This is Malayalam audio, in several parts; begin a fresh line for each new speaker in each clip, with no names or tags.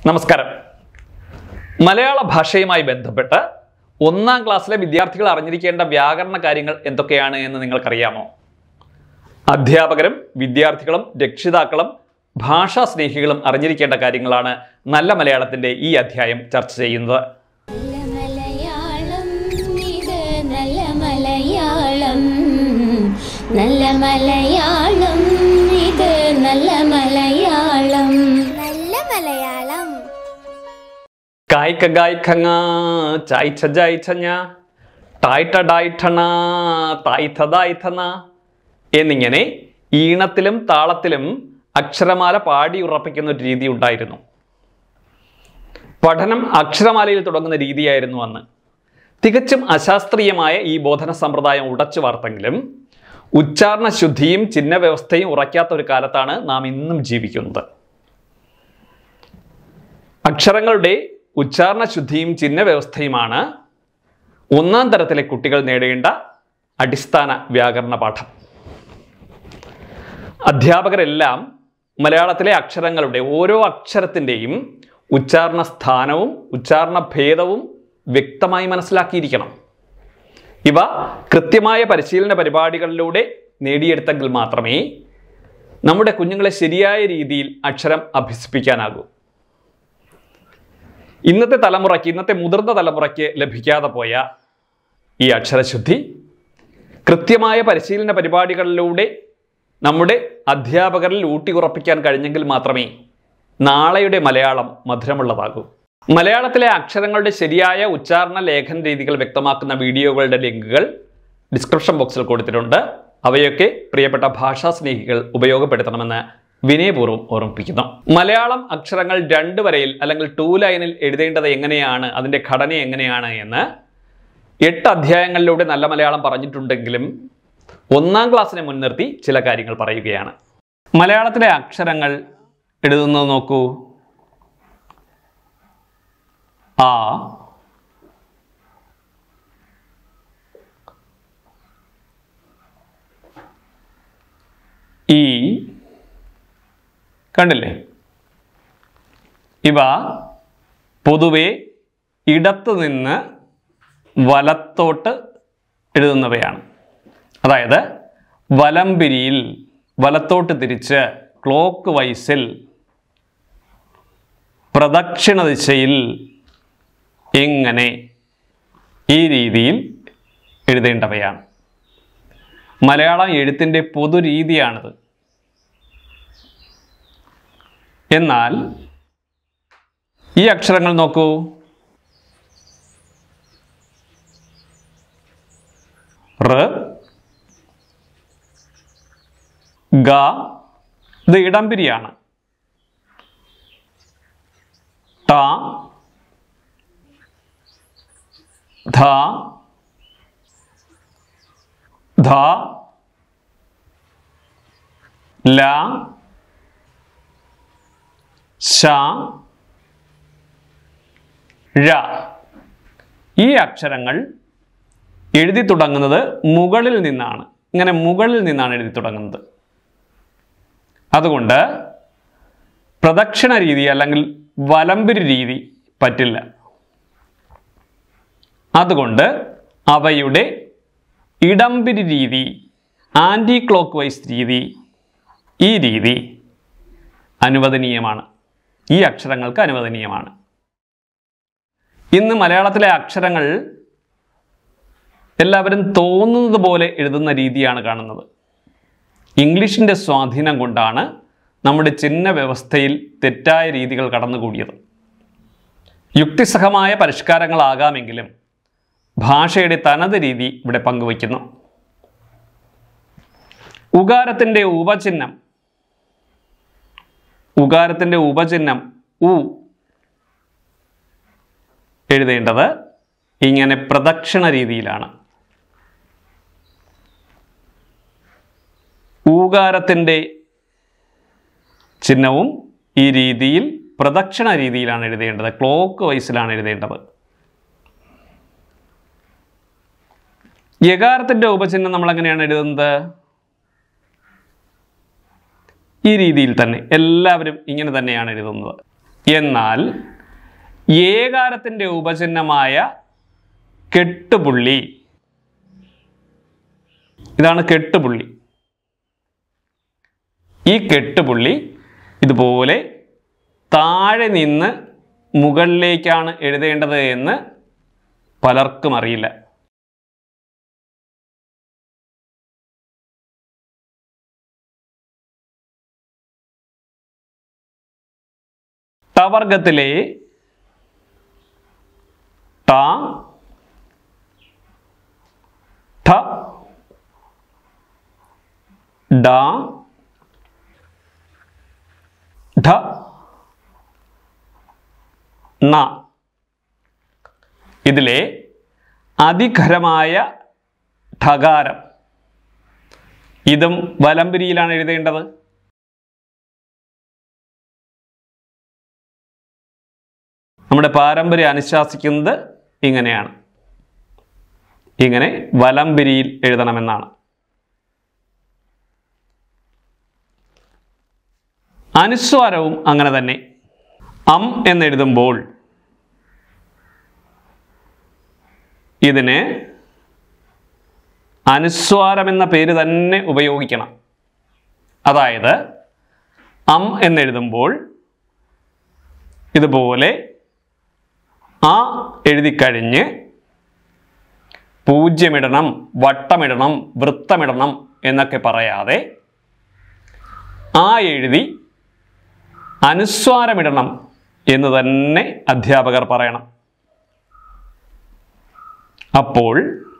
നമസ്കാരം മലയാള ഭാഷയുമായി ബന്ധപ്പെട്ട് ഒന്നാം ക്ലാസ്സിലെ വിദ്യാർത്ഥികൾ അറിഞ്ഞിരിക്കേണ്ട വ്യാകരണ കാര്യങ്ങൾ എന്തൊക്കെയാണ് എന്ന് നിങ്ങൾക്കറിയാമോ അധ്യാപകരും വിദ്യാർത്ഥികളും രക്ഷിതാക്കളും ഭാഷാ സ്നേഹികളും അറിഞ്ഞിരിക്കേണ്ട കാര്യങ്ങളാണ് നല്ല മലയാളത്തിന്റെ ഈ അധ്യായം ചർച്ച ചെയ്യുന്നത്
നല്ല മലയാളം ഇത് നല്ല മലയാളം നല്ല മലയാളം ഇത് നല്ല മലയാളം നല്ല മലയാളം
കായ്ക്ക ഗായ്ക്കങ്ങ ചായ്ച്ച ജായ്ച്ചഞ്ഞ ടായ്റ്റ ഡായ്ഠണ തായ്ഥ ദായ്ഥന എന്നിങ്ങനെ ഈണത്തിലും താളത്തിലും അക്ഷരമാല പാടി ഉറപ്പിക്കുന്ന ഒരു രീതി ഉണ്ടായിരുന്നു പഠനം അക്ഷരമാലയിൽ തുടങ്ങുന്ന രീതിയായിരുന്നു അന്ന് തികച്ചും അശാസ്ത്രീയമായ ഈ ബോധന സമ്പ്രദായം ഉടച്ചു വാർത്തെങ്കിലും ഉച്ചാരണ ശുദ്ധിയും ചിഹ്ന വ്യവസ്ഥയും ഉറയ്ക്കാത്ത ഒരു കാലത്താണ് നാം ഇന്നും ജീവിക്കുന്നത് അക്ഷരങ്ങളുടെ ഉച്ചാരണ ശുദ്ധിയും ചിഹ്ന വ്യവസ്ഥയുമാണ് ഒന്നാം തരത്തിലെ കുട്ടികൾ നേടേണ്ട അടിസ്ഥാന വ്യാകരണ പാഠം അധ്യാപകരെല്ലാം മലയാളത്തിലെ അക്ഷരങ്ങളുടെ ഓരോ അക്ഷരത്തിൻ്റെയും ഉച്ചാരണ സ്ഥാനവും ഉച്ചാരണ ഭേദവും വ്യക്തമായി മനസ്സിലാക്കിയിരിക്കണം ഇവ കൃത്യമായ പരിശീലന പരിപാടികളിലൂടെ നേടിയെടുത്തെങ്കിൽ മാത്രമേ നമ്മുടെ കുഞ്ഞുങ്ങളെ ശരിയായ രീതിയിൽ അക്ഷരം അഭ്യസിപ്പിക്കാനാകൂ ഇന്നത്തെ തലമുറയ്ക്ക് ഇന്നത്തെ മുതിർന്ന തലമുറയ്ക്ക് ലഭിക്കാതെ പോയ ഈ അക്ഷരശുദ്ധി കൃത്യമായ പരിശീലന പരിപാടികളിലൂടെ നമ്മുടെ അധ്യാപകരിൽ ഊട്ടിയുറപ്പിക്കാൻ കഴിഞ്ഞെങ്കിൽ മാത്രമേ നാളെയുടെ മലയാളം മധുരമുള്ളതാകൂ മലയാളത്തിലെ അക്ഷരങ്ങളുടെ ശരിയായ ഉച്ചാരണ ലേഖന രീതികൾ വ്യക്തമാക്കുന്ന വീഡിയോകളുടെ ലിങ്കുകൾ ഡിസ്ക്രിപ്ഷൻ ബോക്സിൽ കൊടുത്തിട്ടുണ്ട് അവയൊക്കെ പ്രിയപ്പെട്ട ഭാഷാ സ്നേഹികൾ ഉപയോഗപ്പെടുത്തണമെന്ന് വിനയപൂർവ്വം ഓർമ്മിപ്പിക്കുന്നു മലയാളം അക്ഷരങ്ങൾ രണ്ട് വരയിൽ അല്ലെങ്കിൽ ടൂ ലൈനിൽ എഴുതേണ്ടത് എങ്ങനെയാണ് അതിൻ്റെ ഘടന എങ്ങനെയാണ് എന്ന് എട്ട് അധ്യായങ്ങളിലൂടെ നല്ല മലയാളം പറഞ്ഞിട്ടുണ്ടെങ്കിലും ഒന്നാം ക്ലാസ്സിനെ മുൻനിർത്തി ചില കാര്യങ്ങൾ പറയുകയാണ് മലയാളത്തിലെ അക്ഷരങ്ങൾ എഴുതുന്നത് നോക്കൂ ആ ഈ കണ്ടില്ലേ ഇവ പൊതുവെ ഇടത്ത് നിന്ന് വലത്തോട്ട് എഴുതുന്നവയാണ് അതായത് വലംപിരിയിൽ വലത്തോട്ട് തിരിച്ച് ക്ലോക്ക് വൈസിൽ പ്രദക്ഷിണ ദിശയിൽ എങ്ങനെ ഈ രീതിയിൽ എഴുതേണ്ടവയാണ് മലയാളം എഴുത്തിൻ്റെ പൊതുരീതിയാണിത് എന്നാൽ ഈ അക്ഷരങ്ങൾ നോക്കൂ റ് ഗ ഇത് ഇടംപിരിയാണ് ട ധ ധ ല ശ ഴ ഈ അക്ഷരങ്ങൾ എഴുതി തുടങ്ങുന്നത് മുകളിൽ നിന്നാണ് ഇങ്ങനെ മുകളിൽ നിന്നാണ് എഴുതി തുടങ്ങുന്നത് അതുകൊണ്ട് പ്രദക്ഷിണ രീതി അല്ലെങ്കിൽ വലംപിരി രീതി പറ്റില്ല അതുകൊണ്ട് അവയുടെ ഇടംപിരി രീതി ആൻറ്റി ക്ലോക്ക് വൈസ് രീതി ഈ രീതി അനുവദനീയമാണ് ഈ അക്ഷരങ്ങൾക്ക് അനുവദനീയമാണ് ഇന്ന് മലയാളത്തിലെ അക്ഷരങ്ങൾ എല്ലാവരും തോന്നുന്നത് പോലെ എഴുതുന്ന രീതിയാണ് കാണുന്നത് ഇംഗ്ലീഷിൻ്റെ സ്വാധീനം കൊണ്ടാണ് നമ്മുടെ ചിഹ്ന വ്യവസ്ഥയിൽ തെറ്റായ രീതികൾ കടന്നുകൂടിയത് യുക്തിസഹമായ പരിഷ്കാരങ്ങളാകാമെങ്കിലും ഭാഷയുടെ തനത് രീതി ഇവിടെ പങ്കുവയ്ക്കുന്നു ഉകാരത്തിൻ്റെ ഉപചിഹ്നം ഉകാരത്തിൻ്റെ ഉപചിഹ്നം ഉ എഴുതേണ്ടത് ഇങ്ങനെ പ്രദക്ഷിണ രീതിയിലാണ് ഊകാരത്തിൻ്റെ ചിഹ്നവും ഈ രീതിയിൽ പ്രദക്ഷിണ രീതിയിലാണ് എഴുതേണ്ടത് ക്ലോക്ക് വൈസിലാണ് എഴുതേണ്ടത് യകാരത്തിൻ്റെ ഉപചിഹ്നം നമ്മൾ എങ്ങനെയാണ് എഴുതുന്നത് ഈ രീതിയിൽ തന്നെ എല്ലാവരും ഇങ്ങനെ തന്നെയാണ് എഴുതുന്നത് എന്നാൽ ഏകാരത്തിൻ്റെ ഉപചിഹ്നമായ കെട്ടുപുള്ളി ഇതാണ് കെട്ടുപുള്ളി ഈ കെട്ടുപുള്ളി ഇതുപോലെ താഴെ നിന്ന് മുകളിലേക്കാണ് എഴുതേണ്ടത് എന്ന് പലർക്കും അറിയില്ല ടവർഗത്തിലെ ട ഠ ഡ ഢ ണ ഇതിലെ അതിഖരമായ ഠകാരം ഇതും വലംപിരിയിലാണ് എഴുതേണ്ടത് നമ്മുടെ പാരമ്പര്യം അനുശാസിക്കുന്നത് ഇങ്ങനെയാണ് ഇങ്ങനെ വലംപിരിയിൽ എഴുതണമെന്നാണ് അനുസ്വാരവും അങ്ങനെ തന്നെ അം എന്നെഴുതുമ്പോൾ ഇതിന് അനുസ്വാരം എന്ന പേര് തന്നെ ഉപയോഗിക്കണം അതായത് അം എന്നെഴുതുമ്പോൾ ഇതുപോലെ ആ എഴുതിക്കഴിഞ്ഞ് പൂജ്യമിടണം വട്ടമിടണം വൃത്തമിടണം എന്നൊക്കെ പറയാതെ ആ എഴുതി അനുസ്വാരമിടണം എന്ന് തന്നെ അധ്യാപകർ പറയണം അപ്പോൾ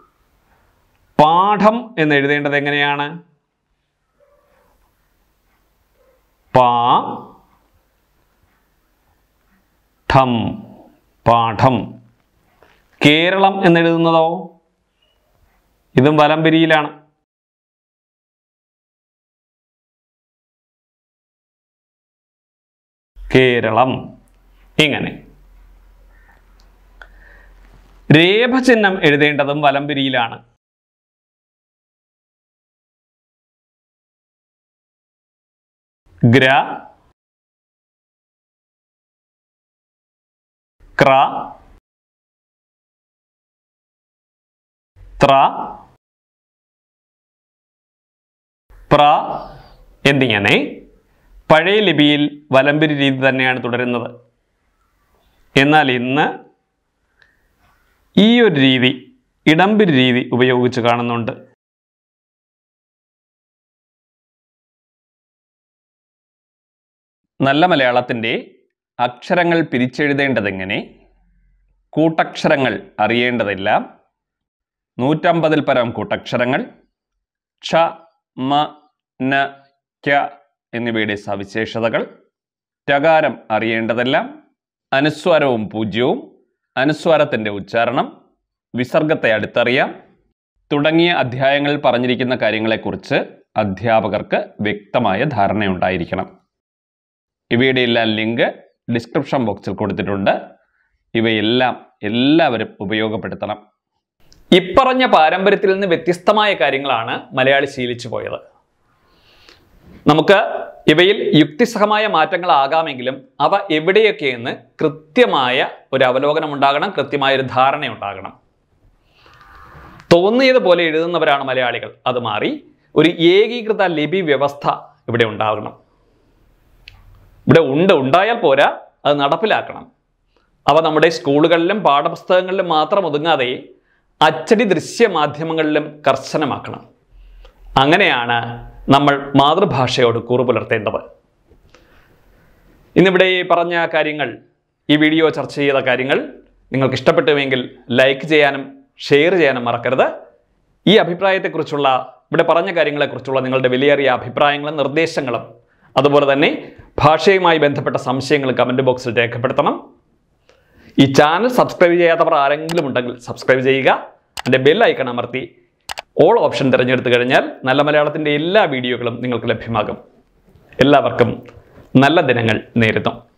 പാഠം എന്ന് എഴുതേണ്ടത് എങ്ങനെയാണ് പാ ഠം പാഠം കേരളം എന്നെഴുതുന്നതോ ഇതും വലംപിരിയിലാണ് കേരളം ഇങ്ങനെ രേഖചിഹ്നം എഴുതേണ്ടതും വലംപിരിയിലാണ് ഗ്ര ക്ര ത്ര പ്ര എന്നിങ്ങനെ പഴയ ലിപിയിൽ വലംപിരി രീതി തന്നെയാണ് തുടരുന്നത് എന്നാൽ ഇന്ന് ഈ ഒരു രീതി ഇടംപിരി രീതി ഉപയോഗിച്ച് കാണുന്നുണ്ട് നല്ല മലയാളത്തിൻ്റെ അക്ഷരങ്ങൾ പിരിച്ചെഴുതേണ്ടതെങ്ങനെ കൂട്ടക്ഷരങ്ങൾ അറിയേണ്ടതെല്ലാം നൂറ്റമ്പതിൽ പരം കൂട്ടക്ഷരങ്ങൾ ക്ഷ മ ന ക്യ എന്നിവയുടെ സവിശേഷതകൾ ടകാരം അറിയേണ്ടതെല്ലാം അനുസ്വാരവും പൂജ്യവും അനുസ്വാരത്തിൻ്റെ ഉച്ചാരണം വിസർഗത്തെ അടുത്തറിയാം തുടങ്ങിയ അധ്യായങ്ങളിൽ പറഞ്ഞിരിക്കുന്ന കാര്യങ്ങളെക്കുറിച്ച് അധ്യാപകർക്ക് വ്യക്തമായ ധാരണയുണ്ടായിരിക്കണം ഇവയുടെ എല്ലാം ലിങ്ക് ഡിസ്ക്രിപ്ഷൻ ബോക്സിൽ കൊടുത്തിട്ടുണ്ട് ഇവയെല്ലാം എല്ലാവരും ഉപയോഗപ്പെടുത്തണം ഇപ്പറഞ്ഞ പാരമ്പര്യത്തിൽ നിന്ന് വ്യത്യസ്തമായ കാര്യങ്ങളാണ് മലയാളി ശീലിച്ചു പോയത് നമുക്ക് ഇവയിൽ യുക്തിസഹമായ മാറ്റങ്ങളാകാമെങ്കിലും അവ എവിടെയൊക്കെയെന്ന് കൃത്യമായ ഒരു അവലോകനം ഉണ്ടാകണം കൃത്യമായ ഒരു ധാരണ ഉണ്ടാകണം തോന്നിയതുപോലെ എഴുതുന്നവരാണ് മലയാളികൾ അത് മാറി ഒരു ഏകീകൃത ലിപി വ്യവസ്ഥ ഇവിടെ ഉണ്ടാകണം ഇവിടെ ഉണ്ട് ഉണ്ടായാൽ പോരാ അത് നടപ്പിലാക്കണം അവ നമ്മുടെ സ്കൂളുകളിലും പാഠപുസ്തകങ്ങളിലും മാത്രം ഒതുങ്ങാതെ അച്ചടി ദൃശ്യ മാധ്യമങ്ങളിലും കർശനമാക്കണം അങ്ങനെയാണ് നമ്മൾ മാതൃഭാഷയോട് കൂറു പുലർത്തേണ്ടത് ഇന്നിവിടെ ഈ പറഞ്ഞ കാര്യങ്ങൾ ഈ വീഡിയോ ചർച്ച ചെയ്ത കാര്യങ്ങൾ നിങ്ങൾക്ക് ഇഷ്ടപ്പെട്ടുവെങ്കിൽ ലൈക്ക് ചെയ്യാനും ഷെയർ ചെയ്യാനും മറക്കരുത് ഈ അഭിപ്രായത്തെക്കുറിച്ചുള്ള ഇവിടെ പറഞ്ഞ കാര്യങ്ങളെക്കുറിച്ചുള്ള നിങ്ങളുടെ വിലയേറിയ അഭിപ്രായങ്ങളും നിർദ്ദേശങ്ങളും അതുപോലെ തന്നെ ഭാഷയുമായി ബന്ധപ്പെട്ട സംശയങ്ങൾ കമൻറ്റ് ബോക്സിൽ രേഖപ്പെടുത്തണം ഈ ചാനൽ സബ്സ്ക്രൈബ് ചെയ്യാത്തവർ ആരെങ്കിലും ഉണ്ടെങ്കിൽ സബ്സ്ക്രൈബ് ചെയ്യുക അതിൻ്റെ ബെൽ ഐക്കൺ അമർത്തി ഓൾ ഓപ്ഷൻ തിരഞ്ഞെടുത്തു കഴിഞ്ഞാൽ നല്ല മലയാളത്തിൻ്റെ എല്ലാ വീഡിയോകളും നിങ്ങൾക്ക് ലഭ്യമാകും എല്ലാവർക്കും നല്ല ദിനങ്ങൾ നേരുന്നു